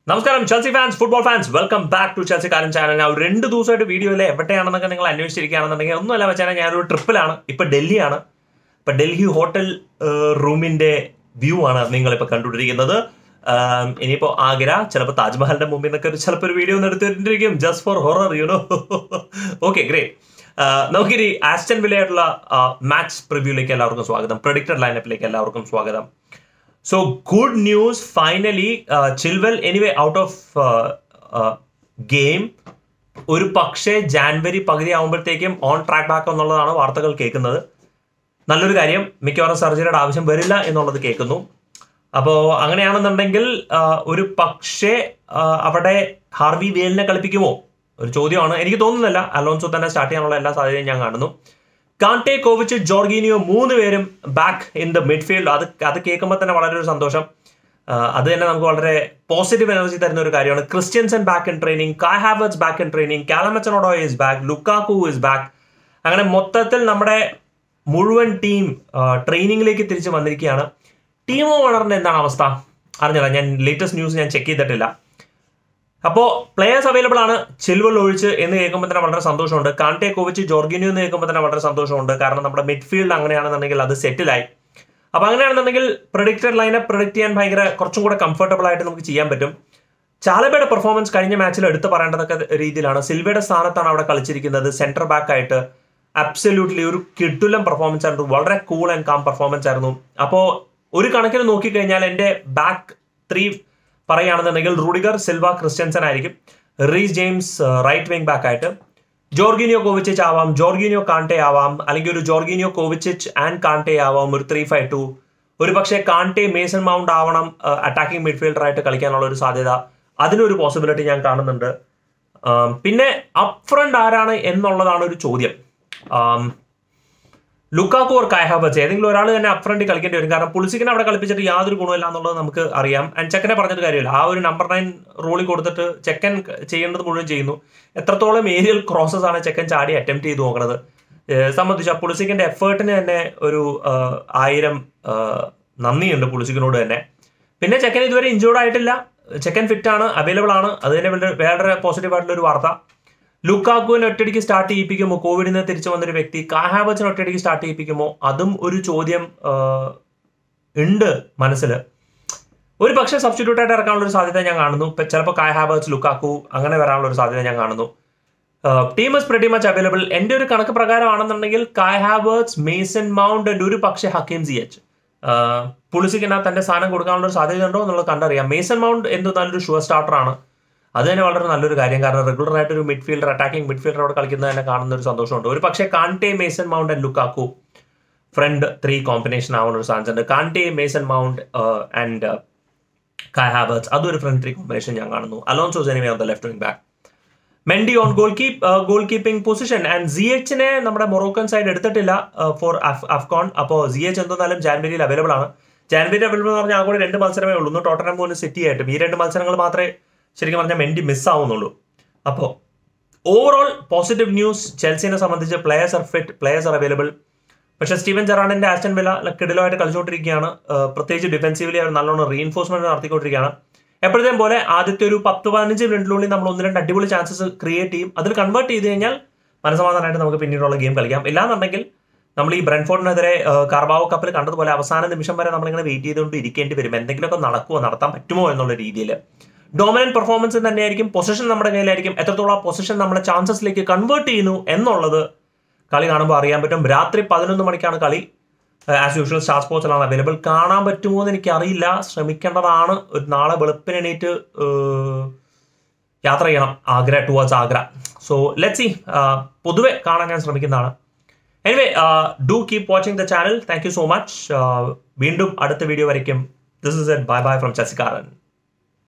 നമസ്കാരം Chelsea fans football fans welcome back to Chelsea കാലം channel ഞാൻ ഒരു രണ്ട് ദിവസമായിട്ട് വീഡിയോയിൽ എവിടെയാണെന്നൊക്കെ നിങ്ങൾ അന്വേഷിച്ചിരിക്കുകയാണെന്നുണ്ടെങ്കിൽ ഒന്നുമല്ല വെച്ചാൽ ഞാനൊരു ട്രിപ്പിലാണ് ഇപ്പൊ ഡൽഹിയാണ് ഇപ്പൊ ഡൽഹി ഹോട്ടൽ റൂമിന്റെ വ്യൂ ആണ് നിങ്ങളിപ്പോൾ കണ്ടുകൊണ്ടിരിക്കുന്നത് ആം, ഇനിയിപ്പോ ആഗ്ര ചിലപ്പോൾ താജ്മഹലിന്റെ മുമ്പിൽ നിന്നൊക്കെ ഒരു ചിലപ്പോൾ ഒരു വീഡിയോ ഒന്ന് എടുത്തിട്ടിരിക്കും just for horror you know okay great നമുക്കിനി ആസ്റ്റൻ വിലയായിട്ടുള്ള മാച്ച് പ്രിവ്യൂയിലേക്ക് എല്ലാവർക്കും സ്വാഗതം പ്രൊഡിക്റ്റഡ് ലൈനപ്പിലേക്ക് എല്ലാവർക്കും സ്വാഗതം so good news finally Chilwell anyway out of game ഒരു പക്ഷേ ജാൻവരി പകുതി ആകുമ്പോഴത്തേക്കും ഓൺ ട്രാക്ക് ബാക്ക് എന്നുള്ളതാണ് വാർത്തകൾ കേൾക്കുന്നത് നല്ലൊരു കാര്യം മിക്കവാറും സർജറിയുടെ ആവശ്യം വരില്ല എന്നുള്ളത് കേൾക്കുന്നു അപ്പോൾ അങ്ങനെയാണെന്നുണ്ടെങ്കിൽ ആ, ഒരു പക്ഷേ ആ, അവിടെ ഹാർവി വേലിനെ കളിപ്പിക്കുമോ ഒരു ചോദ്യമാണ് എനിക്ക് തോന്നുന്നില്ല അലോൺസോ തന്നെ സ്റ്റാർട്ട് ചെയ്യാനുള്ള എല്ലാ സാധ്യതയും ഞാൻ കാണുന്നു കാണ്ടെ കോവിച്ച് ജോർഗീനിയോ മൂന്ന് പേരും ബാക്ക് ഇൻ ദ മിഡ്ഫീൽഡ് അത് അത് കേൾക്കുമ്പോൾ തന്നെ വളരെ ഒരു സന്തോഷം ആ, അത് തന്നെ നമുക്ക് വളരെ പോസിറ്റീവ് എനർജി തരുന്ന ഒരു കാര്യമാണ് Christensen back in training Kai Havertz back in training കാലമച്ചനോഡോ is back Lukaku is back അങ്ങനെ മൊത്തത്തിൽ നമ്മുടെ മുഴുവൻ ടീം ട്രെയിനിങ്ങിലേക്ക് തിരിച്ച് വന്നിരിക്കുകയാണ് ടീമോ വളറിന്റെ എന്താണ് അവസ്ഥ അറിഞ്ഞില്ല ഞാൻ ലേറ്റസ്റ്റ് ന്യൂസ് ഞാൻ ചെക്ക് ചെയ്തിട്ടില്ല അപ്പോൾ പ്ലേയേഴ്സ് അവൈലബിൾ ആണ് ചിൽവൽ ഒഴിച്ച് എന്ന് കേൾക്കുമ്പോൾ തന്നെ വളരെ സന്തോഷമുണ്ട് കാണ്ടെ കോവിച്ച് ജോർഗിനിയോ എന്ന് കേൾക്കുമ്പോൾ തന്നെ വളരെ സന്തോഷമുണ്ട് കാരണം നമ്മുടെ മിഡ്ഫീൽഡ് അങ്ങനെയാണെന്നുണ്ടെങ്കിൽ അത് സെറ്റിലായി അപ്പോൾ അങ്ങനെയാണെന്നുണ്ടെങ്കിൽ പ്രൊഡിക്റ്റഡ് ലൈനെ പ്രൊഡിക്റ്റ് ചെയ്യാൻ ഭയങ്കര കുറച്ചും കൂടെ കംഫർട്ടബിൾ ആയിട്ട് നമുക്ക് ചെയ്യാൻ പറ്റും ചാലബയുടെ പെർഫോമൻസ് കഴിഞ്ഞ മാച്ചിൽ എടുത്തു പറയേണ്ടതൊക്കെ രീതിയിലാണ് സിൽവയുടെ സ്ഥാനത്താണ് അവിടെ കളിച്ചിരിക്കുന്നത് സെന്റർ ബാക്ക് ആയിട്ട് അബ്സല്യൂട്ട്ലി ഒരു കിട്ടുലം പെർഫോമൻസ് ആയിരുന്നു വളരെ കൂൾ ആൻഡ് കാം പെർഫോമൻസ് ആയിരുന്നു അപ്പോൾ ഒരു കണക്കിന് നോക്കിക്കഴിഞ്ഞാൽ എൻ്റെ ബാക്ക് ത്രീ പറയുകയാണെന്നുണ്ടെങ്കിൽ റൂഡിഗർ സിൽവ ക്രിസ്ത്യൻസൺ ആയിരിക്കും Reece James right wing back ആയിട്ട് ജോർഗീനിയോ കോവിച്ചിച്ച് ആവാം ജോർഗീനിയോ കാണ്ടെ ആവാം അല്ലെങ്കിൽ ഒരു ജോർഗീനിയോ കോവിച്ചിച്ച് ആൻഡ് കാണ്ടെ ആവാം ഒരു ത്രീ ഫൈവ് ടു ഒരു പക്ഷേ കാണ്ടെ മേസൺ മൗണ്ട് ആവണം അറ്റാക്കിംഗ് മിഡ്ഫീൽഡർ ആയിട്ട് കളിക്കാനുള്ള ഒരു സാധ്യത അതിനൊരു പോസിബിലിറ്റി ഞാൻ കാണുന്നുണ്ട് ആം, പിന്നെ അപ് ഫ്രണ്ട് ആരാണ് എന്നുള്ളതാണ് ഒരു ചോദ്യം um, Lukaku or Kai Havertz ഏതെങ്കിലും ഒരാൾ തന്നെ അപ് ഫ്രണ്ടിൽ കളിക്കേണ്ടി വരും കാരണം പുളിസിക്കിനെ അവിടെ കളിപ്പിച്ചിട്ട് യാതൊരു ഗുണമില്ല എന്നുള്ളത് നമുക്ക് അറിയാം ആൻഡ് ചെക്കനെ പറഞ്ഞിട്ട് കാര്യമില്ല ആ ഒരു നമ്പർ നയൻ റോളിൽ കൊടുത്തിട്ട് ചെക്കൻ ചെയ്യേണ്ടത് മുഴുവൻ ചെയ്യുന്നു എത്രത്തോളം ഏരിയൽ ക്രോസസ് ആണ് ചെക്കൻ ചാടി അറ്റംപ്റ്റ് ചെയ്ത് നോക്കുന്നത് ഏഹ് സംബന്ധിച്ച് ആ പുളിസിക്കിന്റെ എഫേർട്ടിന് തന്നെ ഒരു ആഹ്, ആയിരം ആഹ്, നന്ദിയുണ്ട് പുളിസിക്കിനോട് തന്നെ പിന്നെ ചെക്കൻ ഇതുവരെ ഇഞ്ചേർഡ് ആയിട്ടില്ല ചെക്കൻ ഫിറ്റ് ആണ് അവൈലബിൾ ആണ് അത് തന്നെ വളരെ വേറെ പോസിറ്റീവ് ആയിട്ടുള്ള ഒരു വാർത്ത ലുക്കാക്കുവിനെ ഒറ്റയടിക്ക് സ്റ്റാർട്ട് ചെയ്യിപ്പിക്കുമോ കോവിഡിൽ നിന്ന് തിരിച്ചു വന്നൊരു വ്യക്തി കാഹാബച്ചിനെ ഒറ്റയടിക്ക് സ്റ്റാർട്ട് ചെയ്യിപ്പിക്കുമോ അതും ഒരു ചോദ്യം ആഹ്, ഉണ്ട് മനസ്സിൽ ഒരു പക്ഷേ സബ്സ്റ്റിറ്റ്യൂട്ട് ആയിട്ട് ഇറക്കാനുള്ള ഒരു സാധ്യത ഞാൻ കാണുന്നു ഇപ്പൊ ചിലപ്പോൾ കായ് ഹാബേഴ്സ് ലുക്കാക്കു അങ്ങനെ വരാനുള്ള ഒരു സാധ്യത ഞാൻ കാണുന്നു team is pretty much available എൻ്റെ ഒരു കണക്ക് പ്രകാരമാണെന്നുണ്ടെങ്കിൽ കായ് ഹാബേഴ്സ് മേസൺ മൗണ്ട് ആൻഡ് ഒരു പക്ഷേ ഹക്കീം സി എച്ച് പുളിസിക്കിന് തന്റെ സ്ഥാനം കൊടുക്കാനുള്ള ഒരു സാധ്യത ഉണ്ടോ എന്നുള്ളത് കണ്ടറിയാം മേസൺ മൗണ്ട് എന്ത് നല്ലൊരു ഷുവർ സ്റ്റാർട്ടർ ആണ് അത് തന്നെ വളരെ നല്ലൊരു കാര്യം കാരണം റെഗുലർ ആയിട്ട് ഒരു മിഡ്ഫീൽഡർ അറ്റാക്കിംഗ് മിഡ്ഫീൽഡർ അവിടെ കളിക്കുന്നത് തന്നെ കാണുന്ന ഒരു സന്തോഷമുണ്ട് ഒരു പക്ഷേ Kante Mason Mount and Lukaku front three combination ആവുന്ന ഒരു ചാൻസ് ഉണ്ട് കാണ്ടെ മേസൺ മൗണ്ട് ആൻഡ് കായ് ഹാബേർട്സ് അതൊരു ഫ്രണ്ട് ത്രീ കോമ്പിനേഷൻ ഞാൻ കാണുന്നു Alonso's anyway on the left wing back Mendy on goal keep goal keeping position and C എച്ചിനെ നമ്മുടെ Moroccan side എടുത്തിട്ടില്ല ഫോർ അഫ്കോൺ അപ്പോൾ സി എച്ച് എന്തെന്നാലും ജാൻവരിയിൽ അവൈലബിൾ ആണ് ജാൻവരി അവൈലബിൾ എന്ന് പറഞ്ഞാൽ ആകെ രണ്ട് മത്സരമേ ഉള്ളൂ ഒന്ന് ടോട്ടനം പോകുന്ന സിറ്റി ആയിട്ടും ഈ രണ്ട് മത്സരങ്ങൾ മാത്രമേ ശരിക്കും പറഞ്ഞാൽ മെൻഡി മിസ് ആവുന്നുള്ളൂ അപ്പോൾ ഓവറോൾ പോസിറ്റീവ് ന്യൂസ് ചെൽസിനെ സംബന്ധിച്ച് players are fit players are available പക്ഷേ സ്റ്റീവൻ ജെറാഡിന്റെ ആസ്റ്റൻ വില കിടിലമായിട്ട് കളിച്ചുകൊണ്ടിരിക്കുകയാണ് ഏഹ് പ്രത്യേകിച്ച് ഡിഫൻസീവ്ലി അവർ നല്ലോണം റീഎൻഫോഴ്സ്മെന്റ് നടത്തിക്കൊണ്ടിരിക്കുകയാണ് എപ്പോഴത്തേയും പോലെ ആദ്യത്തെ ഒരു പത്ത് പതിനഞ്ച് മിനിറ്റിനുള്ളിൽ നമ്മൾ ഒന്ന് രണ്ട് അടിപൊളി ചാൻസസ് ക്രിയേറ്റ് ചെയ്യും അതിൽ കൺവേർട്ട് ചെയ്ത് കഴിഞ്ഞാൽ മനസ്സമാധാനമായിട്ട് നമുക്ക് പിന്നീടുള്ള ഗെയിം കളിക്കാം ഇല്ലാന്നുണ്ടെങ്കിൽ നമ്മൾ ഈ ബ്രൻഫോർഡിനെതിരെ കാർബാവോ കപ്പിൽ കണ്ടതുപോലെ അവസാന നിമിഷം വരെ നമ്മളിങ്ങനെ വെയിറ്റ് ചെയ്തുകൊണ്ട് ഇരിക്കേണ്ടി വരും എന്തെങ്കിലുമൊക്കെ നടക്കുമോ നടത്താൻ പറ്റുമോ എന്നുള്ള രീതിയിൽ ഡോമിനന്റ് പെർഫോമൻസ് തന്നെയായിരിക്കും പൊസിഷൻ നമ്മുടെ കയ്യിലായിരിക്കും എത്രത്തോളം ആ പൊസിഷൻ നമ്മുടെ ചാൻസസിലേക്ക് കൺവേർട്ട് ചെയ്യുന്നു എന്നുള്ളത് കളി കാണുമ്പോൾ അറിയാൻ പറ്റും രാത്രി പതിനൊന്ന് മണിക്കാണ് കളി ആസ് യൂഷ്വൽ സ്റ്റാർ സ്പോർട്സിലാണ് അവൈലബിൾ കാണാൻ പറ്റുമോ എന്ന് എനിക്ക് അറിയില്ല ശ്രമിക്കേണ്ടതാണ് ഒരു നാളെ വെളുപ്പിന് എണീറ്റ് ഏഹ്, യാത്ര ചെയ്യണം Agra towards Agra so let see പൊതുവെ കാണാൻ ഞാൻ ശ്രമിക്കുന്നതാണ് anyway do keep watching the channel thank you so much വീണ്ടും അടുത്ത വീഡിയോ വരയ്ക്കും this is it bye bye from ചസിക്കാരൻ